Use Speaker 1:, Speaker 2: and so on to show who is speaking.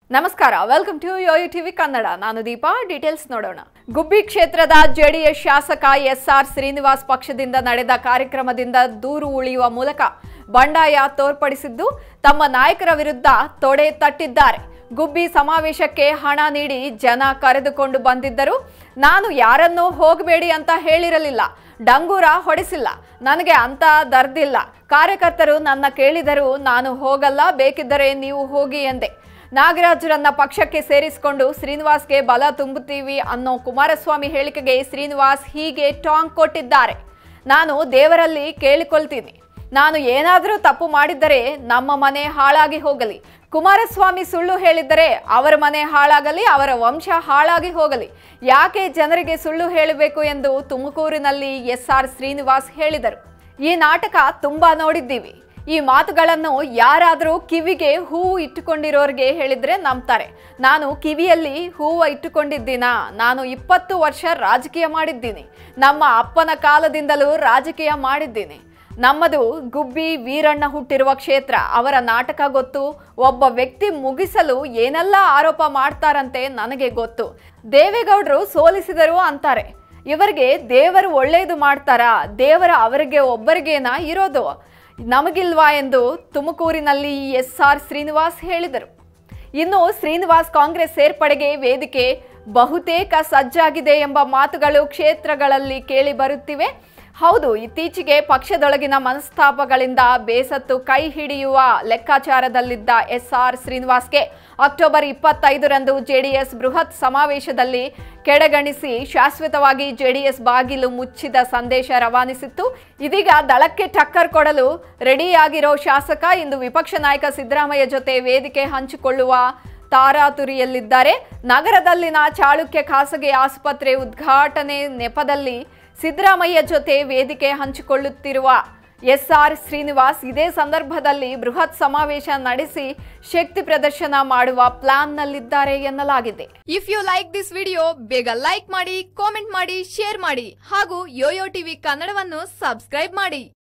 Speaker 1: ನಮಸ್ಕಾರ welcome to Yoyo TV Kannada ನಾನು Deepa details ನೋಡೋಣ ಗುಬ್ಬಿ ಕ್ಷೇತ್ರದ ಜೆಡಿಎಸ್ ಶಾಸಕ ಎಸ್ಆರ್ ಶ್ರೀನಿವಾಸ್ ಪಕ್ಷದಿಂದ ನಡೆದ ಕಾರ್ಯಕ್ರಮದಿಂದ ದೂರು ಉಳಿಯುವ ಮೂಲಕ ಬಂಡಾಯ ತೋರ್ಪಡಿಸಿದ್ದು ತಮ್ಮ ನಾಯಕರ ವಿರುದ್ಧ ತೊಡೆ ತಟ್ಟಿದ್ದಾರೆ ಗುಬ್ಬಿ ಸಮಾವೇಶಕ್ಕೆ ಹಣ ನೀಡಿ ಜನ ಕರೆದುಕೊಂಡು ಬಂದಿದ್ದರು ನಾನು ಯಾರನ್ನೂ ಹೋಗಬೇಡಿ ಅಂತ ಹೇಳಿರಲಿಲ್ಲ ಡಂಗೂರ ಹೊಡೆಸಿಲ್ಲ ನನಗೆ ಅಂತ ದರ್ದಿಲ್ಲ ಕಾರ್ಯಕರ್ತರು ನನ್ನ ಕೇಳಿದರೂ ನಾನು ಹೋಗಲ್ಲ ಬೇಕಿದ್ದರೆ ನೀವು ಹೋಗಿ ಎಂದೆ ನಾಗರಾಜರನ್ನ ಪಕ್ಷಕ್ಕೆ ಸೇರಿಸಿಕೊಂಡು ಶ್ರೀನಿವಾಸ್ಗೆ ಬಲ ತುಂಬುತ್ತೀವಿ ಅನ್ನೋ ಕುಮಾರಸ್ವಾಮಿ ಹೇಳಿಕೆಗೆ ಶ್ರೀನಿವಾಸ್ ಹೀಗೆ ಟಾಂಗ್ ಕೊಟ್ಟಿದ್ದಾರೆ ನಾನು ದೇವರಲ್ಲಿ ಕೇಳಿಕೊಳ್ತೀನಿ ನಾನು ಏನಾದರೂ ತಪ್ಪು ಮಾಡಿದ್ದರೆ ನಮ್ಮ ಮನೆ ಹಾಳಾಗಿ ಹೋಗಲಿ ಕುಮಾರಸ್ವಾಮಿ ಸುಳ್ಳು ಹೇಳಿದ್ದರೆ ಅವರ ಮನೆ ಹಾಳಾಗಲಿ ಅವರ ವಂಶ ಹಾಳಾಗಿ ಹೋಗಲಿ ಯಾಕೆ ಜನರಿಗೆ ಸುಳ್ಳು ಹೇಳಬೇಕು ಎಂದು ತುಮಕೂರಿನಲ್ಲಿ ಎಸ್ ಆರ್ ಶ್ರೀನಿವಾಸ್ ಹೇಳಿದರು ಈ ನಾಟಕ ತುಂಬಾ ನೋಡಿದ್ದೀವಿ ಈ ಮಾತುಗಳನ್ನು ಯಾರಾದರೂ ಕಿವಿಗೆ ಹೂವು ಇಟ್ಟುಕೊಂಡಿರೋರಿಗೆ ಹೇಳಿದ್ರೆ ನಂಬ್ತಾರೆ ನಾನು ಕಿವಿಯಲ್ಲಿ ಹೂವು ಇಟ್ಟುಕೊಂಡಿದ್ದೀನಾ ನಾನು ಇಪ್ಪತ್ತು ವರ್ಷ ರಾಜಕೀಯ ಮಾಡಿದ್ದೀನಿ ನಮ್ಮ ಅಪ್ಪನ ಕಾಲದಿಂದಲೂ ರಾಜಕೀಯ ಮಾಡಿದ್ದೀನಿ ನಮ್ಮದು ಗುಬ್ಬಿ ವೀರಣ್ಣ ಹುಟ್ಟಿರುವ ಕ್ಷೇತ್ರ ಅವರ ನಾಟಕ ಗೊತ್ತು ಒಬ್ಬ ವ್ಯಕ್ತಿ ಮುಗಿಸಲು ಏನೆಲ್ಲ ಆರೋಪ ಮಾಡ್ತಾರಂತೆ ನನಗೆ ಗೊತ್ತು ದೇವೇಗೌಡರು ಸೋಲಿಸಿದರು ಅಂತಾರೆ ಇವರಿಗೆ ದೇವರು ಒಳ್ಳೆಯದು ಮಾಡ್ತಾರಾ ದೇವರ ಅವರಿಗೆ ಒಬ್ಬರಿಗೇನ ಇರೋದು ನಮಗಿಲ್ವಾ ಎಂದು ತುಮಕೂರಿನಲ್ಲಿ ಎಸ್ ಆರ್ ಶ್ರೀನಿವಾಸ್ ಹೇಳಿದರು ಇನ್ನು ಶ್ರೀನಿವಾಸ್ ಕಾಂಗ್ರೆಸ್ ಸೇರ್ಪಡೆಗೆ ವೇದಿಕೆ ಬಹುತೇಕ ಸಜ್ಜಾಗಿದೆ ಎಂಬ ಮಾತುಗಳು ಕ್ಷೇತ್ರಗಳಲ್ಲಿ ಕೇಳಿ ಬರುತ್ತಿವೆ ಹೌದು ಇತ್ತೀಚೆಗೆ ಪಕ್ಷದೊಳಗಿನ ಮನಸ್ತಾಪಗಳಿಂದ ಬೇಸತ್ತು ಕೈ ಹಿಡಿಯುವ ಲೆಕ್ಕಾಚಾರದಲ್ಲಿದ್ದ ಎಸ್ ಆರ್ ಶ್ರೀನಿವಾಸ್ಗೆ ಅಕ್ಟೋಬರ್ ಇಪ್ಪತ್ತೈದರಂದು ಜೆಡಿಎಸ್ ಬೃಹತ್ ಸಮಾವೇಶದಲ್ಲಿ ಕೆಳಗಣಿಸಿ ಶಾಶ್ವತವಾಗಿ ಜೆಡಿಎಸ್ ಬಾಗಿಲು ಮುಚ್ಚಿದ ಸಂದೇಶ ರವಾನಿಸಿತ್ತು ಇದೀಗ ದಳಕ್ಕೆ ಟಕ್ಕರ್ ಕೊಡಲು ರೆಡಿಯಾಗಿರೋ ಶಾಸಕ ಇಂದು ವಿಪಕ್ಷ ನಾಯಕ ಸಿದ್ದರಾಮಯ್ಯ ಜೊತೆ ವೇದಿಕೆ ಹಂಚಿಕೊಳ್ಳುವ ತಾರಾತುರಿಯಲ್ಲಿದ್ದಾರೆ ನಗರದಲ್ಲಿನ ಚಾಳುಕ್ಯ ಖಾಸಗಿ ಆಸ್ಪತ್ರೆ ಉದ್ಘಾಟನೆ ನೆಪದಲ್ಲಿ ಸಿದ್ದರಾಮಯ್ಯ ಜೊತೆ ವೇದಿಕೆ ಹಂಚಿಕೊಳ್ಳುತ್ತಿರುವ ಎಸ್ ಆರ್ ಶ್ರೀನಿವಾಸ್ ಇದೇ ಸಂದರ್ಭದಲ್ಲಿ ಬೃಹತ್ ಸಮಾವೇಶ ನಡೆಸಿ ಶಕ್ತಿ ಪ್ರದರ್ಶನ ಮಾಡುವ ಪ್ಲಾನ್ನಲ್ಲಿದ್ದಾರೆ ಎನ್ನಲಾಗಿದೆ if you like this video ಬೇಗ ಲೈಕ್ ಮಾಡಿ ಕಾಮೆಂಟ್ ಮಾಡಿ ಶೇರ್ ಮಾಡಿ ಹಾಗೂ ಯೋಯೋ ಟಿವಿ ಕನ್ನಡವನ್ನು ಸಬ್ಸ್ಕ್ರೈಬ್ ಮಾಡಿ